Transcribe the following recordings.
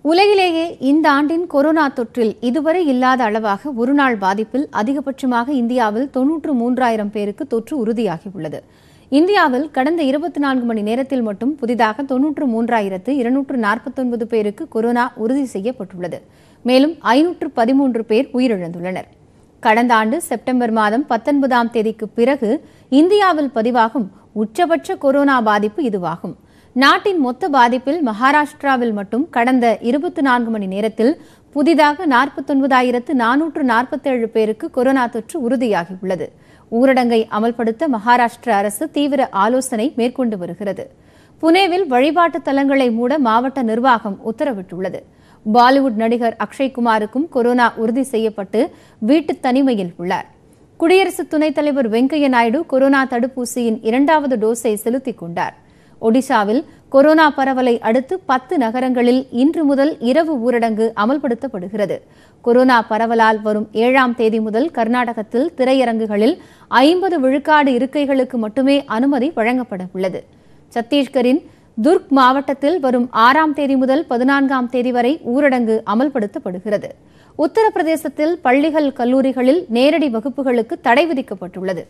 உலகிலேயே இந்த ஆண்டின் கொரோனா தொற்றில் இதுவரை இல்லாத அளவாக ஒருநாள் பாதிப்பில் அதிகபட்சமாக இந்தியாவில் தொன்னூற்று மூன்றாயிரம் பேருக்கு தொற்று உறுதியாகியுள்ளது இந்தியாவில் கடந்த இருபத்தி நான்கு மணி நேரத்தில் மட்டும் புதிதாக தொன்னூற்று மூன்றாயிரத்து இருநூற்று நாற்பத்தொன்பது பேருக்கு கொரோனா உறுதி செய்யப்பட்டுள்ளது மேலும் ஐநூற்று பதிமூன்று பேர் உயிரிழந்துள்ளனர் கடந்த ஆண்டு செப்டம்பர் மாதம் பத்தொன்பதாம் தேதிக்கு பிறகு இந்தியாவில் பதிவாகும் உச்சபட்ச கொரோனா பாதிப்பு இதுவாகும் நாட்டின் மொத்த பாதிப்பில் மகாராஷ்டிராவில் மட்டும் கடந்த இருபத்தி நான்கு மணி நேரத்தில் புதிதாக நாற்பத்தொன்பதாயிரத்து நானூற்று நாற்பத்தேழு பேருக்கு கொரோனா தொற்று உறுதியாகியுள்ளது ஊரடங்கை அமல்படுத்த மகாராஷ்டிர அரசு தீவிர ஆலோசனை மேற்கொண்டு வருகிறது புனேவில் வழிபாட்டு தலங்களை மூட மாவட்ட நிர்வாகம் உத்தரவிட்டுள்ளது பாலிவுட் நடிகர் அக்ஷய்குமாருக்கும் கொரோனா உறுதி செய்யப்பட்டு வீட்டு தனிமையில் உள்ளார் குடியரசு துணைத் தலைவர் வெங்கையா நாயுடு கொரோனா தடுப்பூசியின் இரண்டாவது டோஸை செலுத்திக் கொண்டார் ஒடிசாவில் கொரோனா பரவலை அடுத்து பத்து நகரங்களில் இன்று முதல் இரவு ஊரடங்கு அமல்படுத்தப்படுகிறது கொரோனா பரவலால் வரும் ஏழாம் தேதி முதல் கர்நாடகத்தில் திரையரங்குகளில் ஐம்பது விழுக்காடு இருக்கைகளுக்கு மட்டுமே அனுமதி வழங்கப்பட உள்ளது சத்தீஸ்கரின் துர்க் மாவட்டத்தில் வரும் ஆறாம் தேதி முதல் பதினான்காம் தேதி வரை ஊரடங்கு அமல்படுத்தப்படுகிறது உத்தரப்பிரதேசத்தில் பள்ளிகள் கல்லூரிகளில் நேரடி வகுப்புகளுக்கு தடை விதிக்கப்பட்டுள்ளது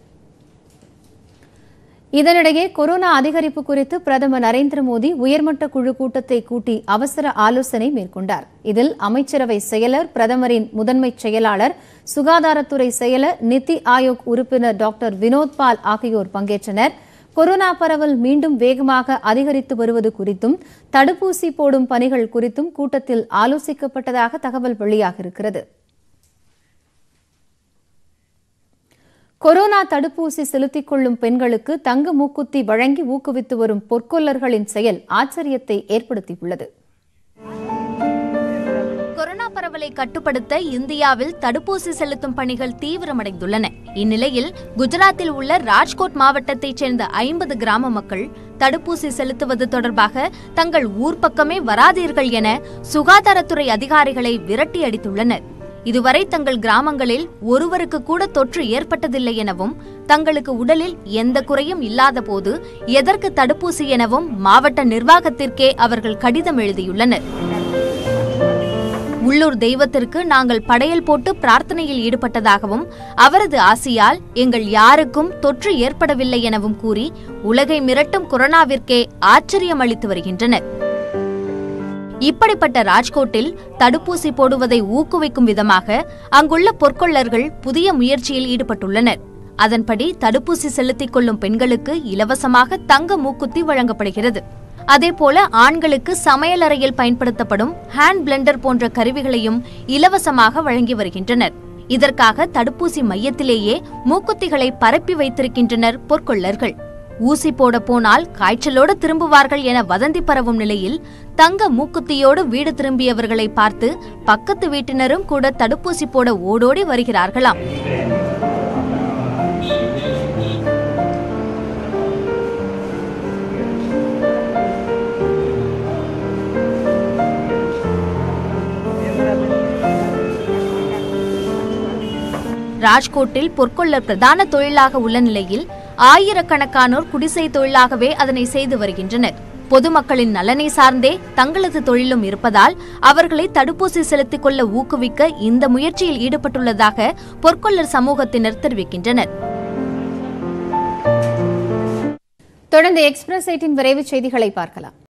இதனிடையே கொரோனா அதிகரிப்பு குறித்து பிரதமர் நரேந்திர மோடி உயர்மட்ட குழு கூட்டத்தை கூட்டி அவசர ஆலோசனை மேற்கொண்டார் இதில் அமைச்சரவை செயலர் பிரதமரின் முதன்மை செயலாளர் சுகாதாரத்துறை செயலர் நித்தி ஆயோக் உறுப்பினர் டாக்டர் வினோத் பால் ஆகியோர் பங்கேற்றனர் கொரோனா பரவல் மீண்டும் வேகமாக அதிகரித்து வருவது குறித்தும் தடுப்பூசி போடும் பணிகள் குறித்தும் கூட்டத்தில் ஆலோசிக்கப்பட்டதாக தகவல் வெளியாகியிருக்கிறது கொரோனா தடுப்பூசி செலுத்திக் கொள்ளும் பெண்களுக்கு தங்க மூக்குத்தி வழங்கி ஊக்குவித்து வரும் பொற்கொல்லர்களின் செயல் ஆச்சரியத்தை ஏற்படுத்தியுள்ளது கொரோனா பரவலை கட்டுப்படுத்த இந்தியாவில் தடுப்பூசி செலுத்தும் பணிகள் தீவிரமடைந்துள்ளன இந்நிலையில் குஜராத்தில் உள்ள ராஜ்கோட் மாவட்டத்தைச் சேர்ந்த ஐம்பது கிராம மக்கள் தடுப்பூசி செலுத்துவது தொடர்பாக தங்கள் ஊர் பக்கமே வராதீர்கள் என சுகாதாரத்துறை அதிகாரிகளை விரட்டி அடித்துள்ளனர் இதுவரை தங்கள் கிராமங்களில் ஒருவருக்கு கூட தொற்று ஏற்பட்டதில்லை எனவும் தங்களுக்கு உடலில் எந்த குறையும் இல்லாத போது எதற்கு தடுப்பூசி எனவும் மாவட்ட நிர்வாகத்திற்கே அவர்கள் கடிதம் எழுதியுள்ளனர் உள்ளூர் தெய்வத்திற்கு நாங்கள் படையல் போட்டு பிரார்த்தனையில் ஈடுபட்டதாகவும் அவரது ஆசியால் எங்கள் யாருக்கும் தொற்று ஏற்படவில்லை எனவும் கூறி உலகை மிரட்டும் கொரோனாவிற்கே ஆச்சரியம் அளித்து வருகின்றனர் இப்படிப்பட்ட ராஜ்கோட்டில் தடுப்பூசி போடுவதை ஊக்குவிக்கும் விதமாக அங்குள்ள பொற்கொள்ளர்கள் புதிய முயற்சியில் ஈடுபட்டுள்ளனர் அதன்படி தடுப்பூசி செலுத்திக் கொள்ளும் பெண்களுக்கு இலவசமாக தங்க மூக்குத்தி வழங்கப்படுகிறது அதேபோல ஆண்களுக்கு சமையலறையில் பயன்படுத்தப்படும் ஹேண்ட் பிளெண்டர் போன்ற கருவிகளையும் இலவசமாக வழங்கி வருகின்றனர் இதற்காக தடுப்பூசி மையத்திலேயே மூக்குத்திகளை பரப்பி வைத்திருக்கின்றனர் பொற்கொள்ளர்கள் ஊசி போட போனால் காய்ச்சலோடு திரும்புவார்கள் என வதந்தி பரவும் நிலையில் தங்க மூக்குத்தியோடு வீடு திரும்பியவர்களை பார்த்து பக்கத்து வீட்டினரும் கூட தடுப்பூசி போட ஓடோடி வருகிறார்களாம் ராஜ்கோட்டில் பொற்கொள்ளர் பிரதான தொழிலாக உள்ள நிலையில் ஆயிரக்கணக்கானோர் குடிசை தொழிலாகவே அதனை செய்து வருகின்றனர் பொதுமக்களின் நலனை சார்ந்தே தங்களது தொழிலும் இருப்பதால் அவர்களை தடுப்பூசி செலுத்திக் கொள்ள ஊக்குவிக்க இந்த முயற்சியில் ஈடுபட்டுள்ளதாக பொற்கொள்ளர் சமூகத்தினர் தெரிவிக்கின்றனர் தொடர்ந்து எக்ஸ்பிரஸ் எயிட்டின் விரைவு செய்திகளை பார்க்கலாம்